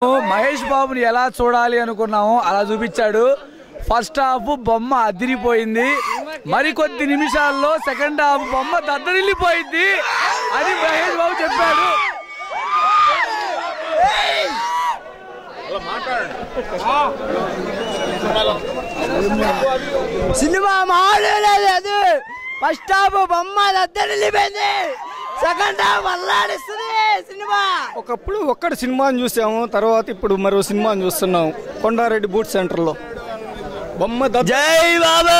మహేష్ బాబుని ఎలా చూడాలి అనుకున్నామో అలా చూపించాడు ఫస్ట్ హాఫ్ బొమ్మ అదిరిపోయింది మరికొద్ది నిమిషాల్లో సెకండ్ హాఫ్ బొమ్మ దద్దరిల్లిపోయింది అని మహేష్ బాబు చెప్పాడు సినిమా మామూలు లేదు ఫస్ట్ హాఫ్ బొమ్మ దద్దరిల్లిపోయింది సెకండ్ హాఫ్ అల్లాడిస్తుంది సినిమా ఒకప్పుడు ఒక్కటి సినిమాని చూసాము తర్వాత ఇప్పుడు మరో సినిమాని చూస్తున్నాం కొండారెడ్డి బూట్ సెంటర్లో బొమ్మ దద్ద- జై బాబు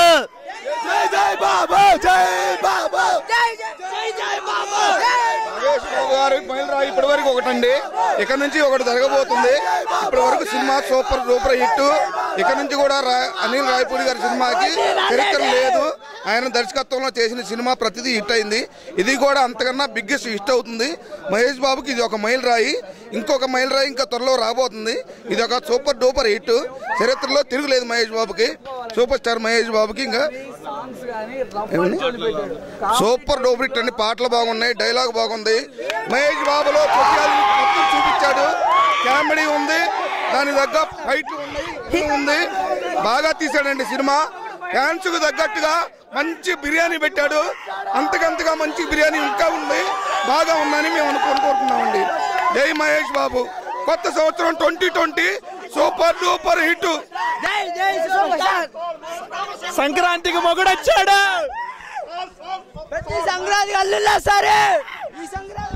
మహేష్ బాబు గారు మైలురాయి ఇప్పటి వరకు ఒకటండి ఇక్కడ నుంచి ఒకటి జరగబోతుంది ఇప్పటి వరకు సినిమా సూపర్ సూపర్ హిట్ ఇక్కడ నుంచి కూడా రా- అనిల్ రాయపూడి గారి సినిమాకి చరిత్ర లేదు ఆయన దర్శకత్వంలో చేసిన సినిమా ప్రతిదీ హిట్ అయింది ఇది కూడా అంతకన్నా బిగ్గెస్ట్ హిట్ అవుతుంది మహేష్ బాబుకి ఇది ఒక మైల్ రాయి ఇంకొక మైల్ రాయి ఇంకా త్వరలో రాబోతుంది ఇది ఒక సూపర్ డూపర్ హిట్ చరిత్రలో తిరుగులేదు మహేష్ బాబుకి సూపర్ స్టార్ మహేష్ బాబుకి ఇంకా ఏమండి? సూపర్ డూపర్ హిట్ అండి పాటలు బాగున్నాయి డైలాగ్ బాగుంది మహేష్ బాబులో ప్రత్యేకత మొత్తం చూపించాడు కామెడీ ఉంది దాని తగ్గ ఫైట్లు ఉన్నాయి ఇది ఉంది బాగా తీశాడండి సినిమా ఫ్యాన్స్ కు తగ్గట్టుగా మంచి బిర్యానీ పెట్టాడు అంతకంతగా మంచి బిర్యానీ ఇంకా ఉంది బాగా ఉందని మేము అనుకో- అనుకుంటున్నామండి జై మహేష్ బాబు కొత్త సంవత్సరం twenty twenty super duper hit జై జై సూపర్ స్టార్ సంక్రాంతికి మొగుడొచ్చాడు ప్రతి సంక్రాంతికి అల్లుల్లా సరే ఈ సంక్రాంతి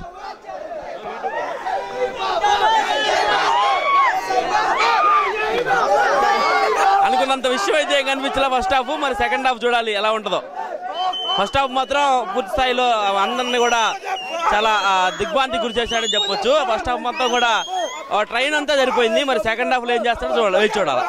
అనుకున్నంత విషయం అయితే ఏం కనిపించలే ఫస్ట్ హాఫ్ మరి సెకండ్ హాఫ్ చూడాలి ఎలా ఉంటుందో ఫస్ట్ హాఫ్ మాత్రం పూర్తి స్థాయిలో అందరిని కూడా చాలా ఆ, దిగ్భ్రాంతికి గురి చేశాడని చెప్పొచ్చు ఫస్ట్ హాఫ్ మొత్తం కూడా ఆ, ట్రైన్ అంతా సరిపోయింది మరి సెకండ్ హాఫ్ లో ఏం చేస్తాడో చూడాలి వేచి చూడాలి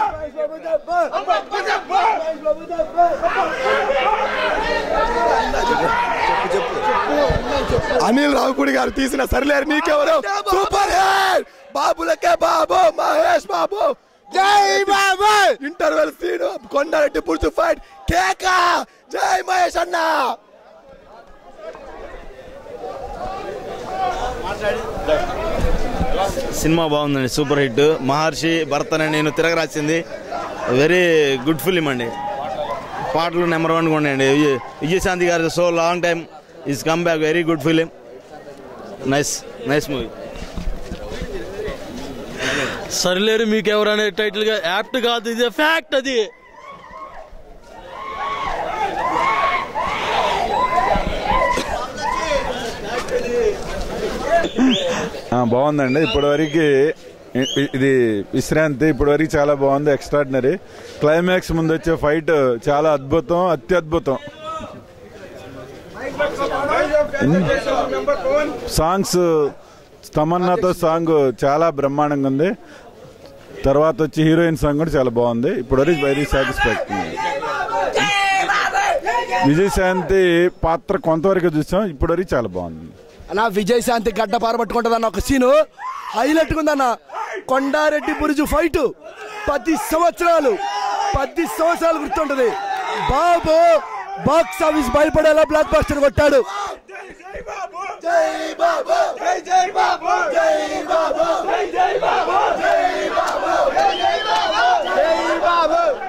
అనిల్ రావుపూడి గారు తీసిన సరిలేరు నీకెవరు సూపర్ హిట్ బాబులకే బాబు మహేష్ బాబు జై బాబు ఇంటర్వెల్ సీన్ కొండారెడ్డి పురుషు ఫైట్ కేక జై మహేష్ అన్న సినిమా బాగుందండి సూపర్ హిట్ మహర్షి భరత్ అనే నేను తిరగరాసింది వెరీ గుడ్ ఫిలిం అండి పాటలు నెంబర్ వన్ ఉన్నాయండి విజయ్- విజయశాంతి గారి so long time is come back very good film nice nice movie Sarileru మీకు ఎవరనే టైటిల్ గా యాప్ట్ కాదు ఇది ఫ్యాక్ట్ అది బాగుందండి ఇప్పటివరకు ఇది విశ్రాంతి ఇప్పటివరకు చాలా బాగుంది ఎక్స్ట్రాడినరీ క్లైమాక్స్ ముందు వచ్చే ఫైట్ చాలా అద్భుతం అత్యద్భుతం సాంగ్స్ తమన్నాతో సాంగ్ చాలా బ్రహ్మాండంగా ఉంది తర్వాత వచ్చి హీరోయిన్ సాంగ్ కూడా చాలా బాగుంది ఇప్పటివరకు వెరీ సాటిస్ఫాక్షన్ విజయశాంతి పాత్ర కొంతవరకు చూసాం ఇప్పటివరకు చాలా బాగుంది అన్న విజయశాంతి గడ్డ పారబట్టుకుంటదన్న ఒక సీను హైలైట్ ఉందన్న కొండారెడ్డి బురుజు ఫైట్ పది సంవత్సరాలు పది సంవత్సరాలు గుర్తుంటది బాబు బాక్స్ ఆఫీస్ భయపడేలా బ్లాక్ బాస్టర్ కొట్టాడు జై బాబు జై జై బాబు జై బాబు జై జై బాబు జై బాబు జై బాబు జై బాబు